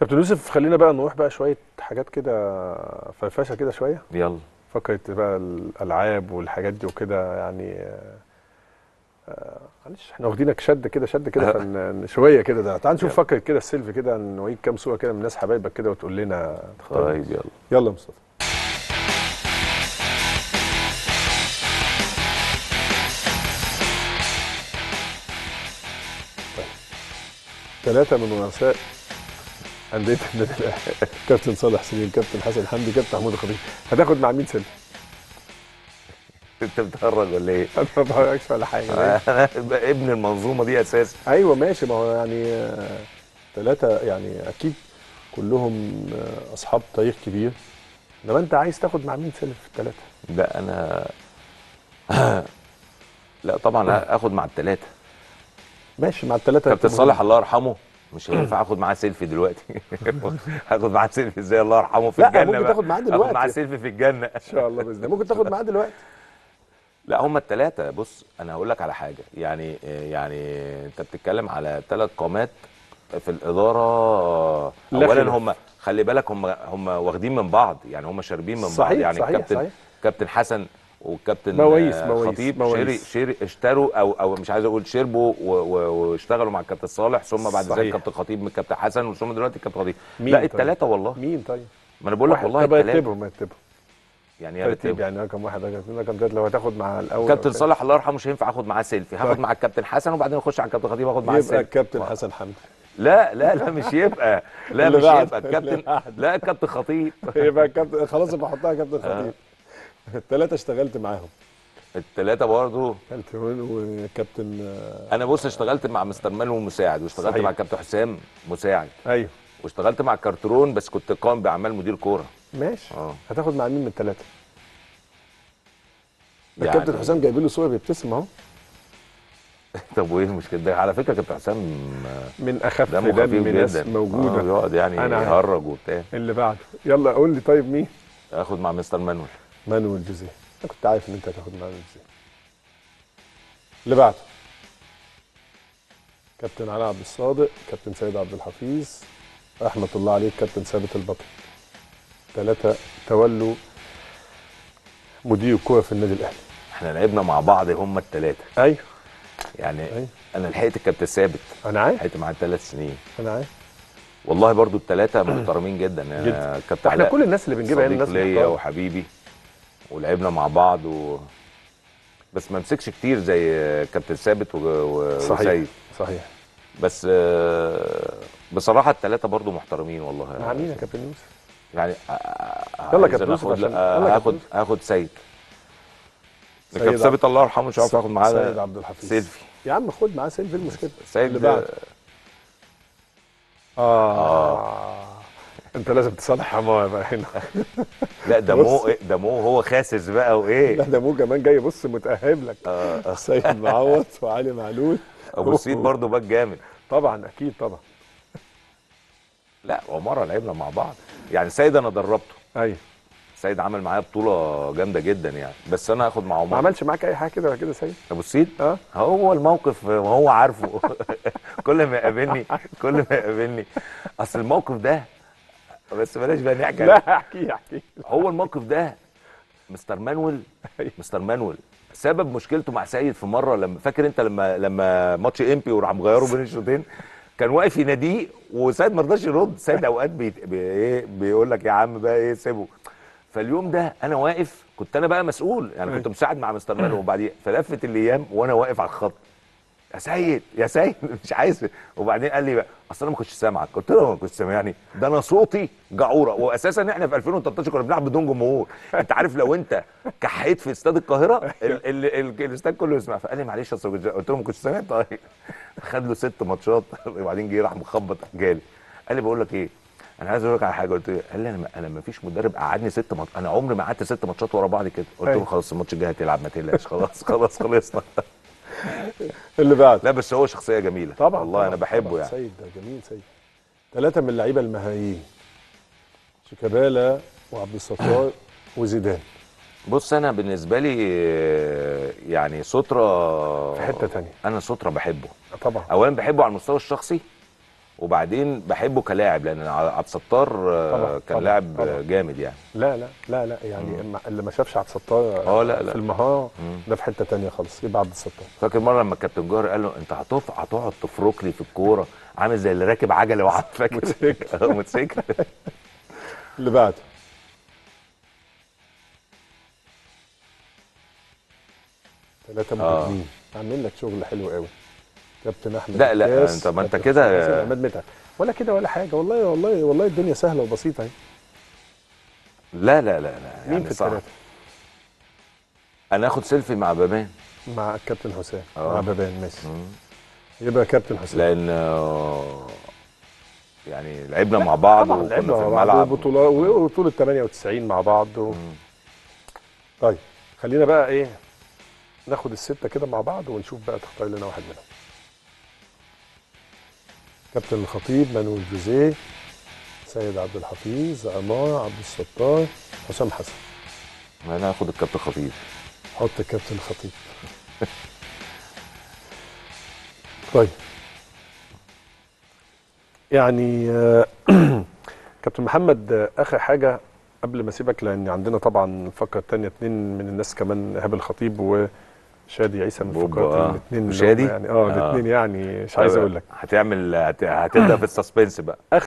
كابتن يوسف خلينا بقى نروح بقى شويه حاجات كده فرفشه كده شويه يلا فكره بقى الالعاب والحاجات دي وكده يعني آه، آه، معلش احنا واخدينك شد كده شد كده فن- شويه كده ده تعال نشوف يلا. فكره كده السيلفي كده نوريك كام صوره كده من ناس حبايبك كده وتقول لنا تختار طيب يلا يلا يا مصطفى ثلاثة من رؤساء أندية النادي الأهلي كابتن صالح سليم كابتن حسن حمدي كابتن محمود الخطيب هتاخد مع مين سيلفي؟ انت بتهرج ولا ايه؟ أنا ما بهرجش ولا حاجة انا ابن المنظومه دي اساسا ايوه ماشي ما هو يعني ثلاثة يعني اكيد كلهم آه، اصحاب تاريخ كبير انما انت عايز تاخد مع مين سيلف في الثلاثة؟ لا انا لا طبعا اخد مع الثلاثه ماشي مع الثلاثة كابتن صالح الله يرحمه مش هينفع اخد معاه سيلفي دلوقتي هاخد معاه سيلفي ازاي الله يرحمه في لا، الجنه ممكن بقى. تاخد معاه اخد دلوقتي. معاه سيلفي في الجنه ان شاء الله باذن الله ممكن تاخد معاه دلوقتي لا هم الثلاثه بص انا هقول لك على حاجه يعني يعني انت بتتكلم على ثلاث قامات في الاداره لا اولا خلاف. هم خلي بالك هم هم واخدين من بعض يعني هم شاربين من بعض صحيح، يعني صحيح، كابتن صحيح. كابتن حسن والكابتن مواويس، آه، مواويس، خطيب مواويس. شيري شيري اشتروا او او مش عايز اقول شربوا و- و- واشتغلوا مع الكابتن صالح ثم بعد ذلك صحيح. كابتن خطيب من الكابتن حسن وثم دلوقتي الكابتن خطيب مين لا طيب؟ الثلاثه والله مين طيب؟ ما انا بقول لك واحد. والله طب الثلاثه رتبهم رتبهم يعني يا ترتيب ريت يعني رقم واحد رقم اثنين رقم ثلاثة لو هتاخد مع الاول كابتن أو صالح الله يرحمه مش هينفع اخد معاه سيلفي هاخد طيب. مع الكابتن حسن وبعدين اخش على الكابتن خطيب اخد معاه يبقى السيلفي الكابتن حسن حمدي لا لا لا مش يبقى لا اللي مش بعد. يبقى اللي الكابتن بعد. لا الكابتن خطيب يبقى الكابتن خلاص يبقى احطها كابتن خطيب الثلاثة اشتغلت معاهم الثلاثه برضه كابتن وكابتن آه، انا بص اشتغلت مع مستر مانو مساعد واشتغلت صحيح. مع الكابتن حسام مساعد ايوه واشتغلت مع كارترون بس كنت قائم باعمال مدير كوره ماشي اه هتاخد مع مين من الثلاثة؟ ده يعني- الكابتن حسام جايب له صورة بيبتسم اهو طب وايه المشكله ده على فكره كابتن حسام من اخف دمه دم خفيف ناس جدا موجودة آه، بيقعد يعني أنا عارف. يهرج وبتاع اللي بعده يلا قول لي طيب مين؟ اخد مع مستر مانويل مانويل جوزيه انا كنت عارف ان انت هتاخد مانويل جوزيه اللي بعده كابتن علي عبد الصادق كابتن سيد عبد الحفيظ رحمة الله عليك كابتن ثابت البطل ثلاثة تولوا مدير الكورة في النادي الأهلي احنا لعبنا مع بعض هم الثلاثه أيوه يعني أيوه انا لحقت الكابتن ثابت أنا عارف لحقت معاه ثلاث سنين أنا عارف والله برضو الثلاثه محترمين جدا جدا. يعني كابتن احنا علاء كل الناس اللي بنجيبها هنا صديق الناس ليا محترمة. وحبيبي ولعبنا مع بعض و... بس ما مسكش كتير زي كابتن ثابت و... و... صحيح وسيد صحيح بس آه، بصراحه الثلاثه برضو محترمين والله مع مين يا كابتن يوسف؟ يعني يلا عايز كابتن أنا يوسف آخد- عشان- لا، يلا كابتن هاخد يوسف. هاخد سيد سيد كابتن عبد- ثابت الله يرحمه مش عارف اخد سيد معاه عبد الحفيظ سيلفي يا عم خد معاه سيلفي المشكلة سيد اللي بعد آه. انت لازم تصالح حماه بقى هنا لا ده بص. مو ده مو هو خاسس بقى لا وايه ده مو كمان جاي بص متأهب لك آه. سيد معوض وعلي معلول ابو سيد برضو باك جامد طبعا اكيد طبعا لا ومره لعبنا مع بعض يعني سيد انا دربته ايوه سيد عمل معايا بطوله جامده جدا يعني بس انا هاخد مع ما عمر عملش معاك اي حاجه كده ولا كده سيد ابو السيد اه هو الموقف ما هو عارفه كل ما يقابلني كل ما يقابلني اصل الموقف ده بس بلاش بقى نحكي عليه. لا احكي احكي هو الموقف ده مستر مانويل أيوة. مستر مانويل سبب مشكلته مع سيد في مره لما فاكر انت لما لما ماتش امبي وراح مغيره بين الشوطين كان واقف يناديه وسيد ما رضاش يرد سيد اوقات بي... بي... ايه بيقول لك يا عم بقى ايه سيبه فاليوم ده انا واقف كنت انا بقى مسؤول يعني كنت مساعد مع مستر مانويل وبعدين فلفت الايام وانا واقف على الخط يا سيد يا سيد مش عايز وبعدين قال لي بقى اصل انا ما كنتش سامعك قلت له ما كنتش سامعني ده انا صوتي جعوره واساسا احنا في 2013 كنا بنلعب بدون جمهور انت عارف لو انت كحيت في استاد القاهره ال- ال- ال- الاستاد كله يسمع فقال لي معلش اصل كنت- قلت له ما كنتش سامع طيب خد له ست ماتشات وبعدين جه راح مخبط جالي قال لي بقول لك ايه انا عايز اقول لك على حاجه قلت له قال لي انا انا ما فيش مدرب قعدني ست ماتشات انا عمري ما قعدت ست ماتشات ورا بعض كده قلت له أيوة. خلاص الماتش الجاي هتلعب ما تقلقش خلاص خلاص خلصنا اللي بعد لا بس هو شخصيه جميله طبعا والله طبعاً، انا بحبه طبعاً. يعني سيد ده جميل سيد ثلاثه من اللعيبه المهاريين شيكابالا وعبد الستار وزيدان بص انا بالنسبه لي آه، يعني سترة في حتة تانية. انا سترة بحبه طبعا اولا بحبه على المستوى الشخصي وبعدين بحبه كلاعب لان عبد الستار آه، طبعاً، كان طبعاً، لاعب طبعاً. جامد يعني لا لا لا لا يعني ما- اللي ما شافش عبد الستار آه، لا، لا. في المهاره مم. ده في حته تانية خالص يبقى عبد الستار فاكر مره لما الكابتن جوهر قال له انت هتقف هتقعد تفرك لي في الكوره عامل زي اللي راكب عجله وقعد فاكر موتوسيكل. آه، موتوسيكل اللي بعده ثلاثة آه. مهاجمين عاملين لك شغل حلو قوي كابتن احمد لا، لا، الكاس، أنت- ما أنت كابتن كده- حسين عماد متعب ولا كده ولا حاجه والله والله والله الدنيا سهله وبسيطه اهي لا لا لا لا مين يعني في صعب الثلاثه انا اخد سيلفي مع بابان مع الكابتن حسام آه. مع بابان ماشي مم. يبقى كابتن حسام لان آه، يعني لعبنا مع بعض طبعا وكنا لعبنا في مع بعض الملعب وبطولات وبطوله 98 مع بعض و... مم. طيب خلينا بقى ايه ناخد الستة كده مع بعض ونشوف بقى تختار لنا واحد منهم كابتن الخطيب مانويل جوزيه سيد عبد الحفيظ عمار عبد الستار حسام حسن انا هاخد الكابتن خطيب حط الكابتن الخطيب طيب يعني آه، كابتن محمد آه، اخر حاجه قبل ما اسيبك لان عندنا طبعا الفقره الثانيه اتنين من الناس كمان ايهاب الخطيب وشادي عيسى من بوب، الفقرات آه. الاثنين وشادي؟ يعني اه آه. الاثنين يعني مش عايز اقول لك هتعمل هت- هتبدا في السسبنس بقى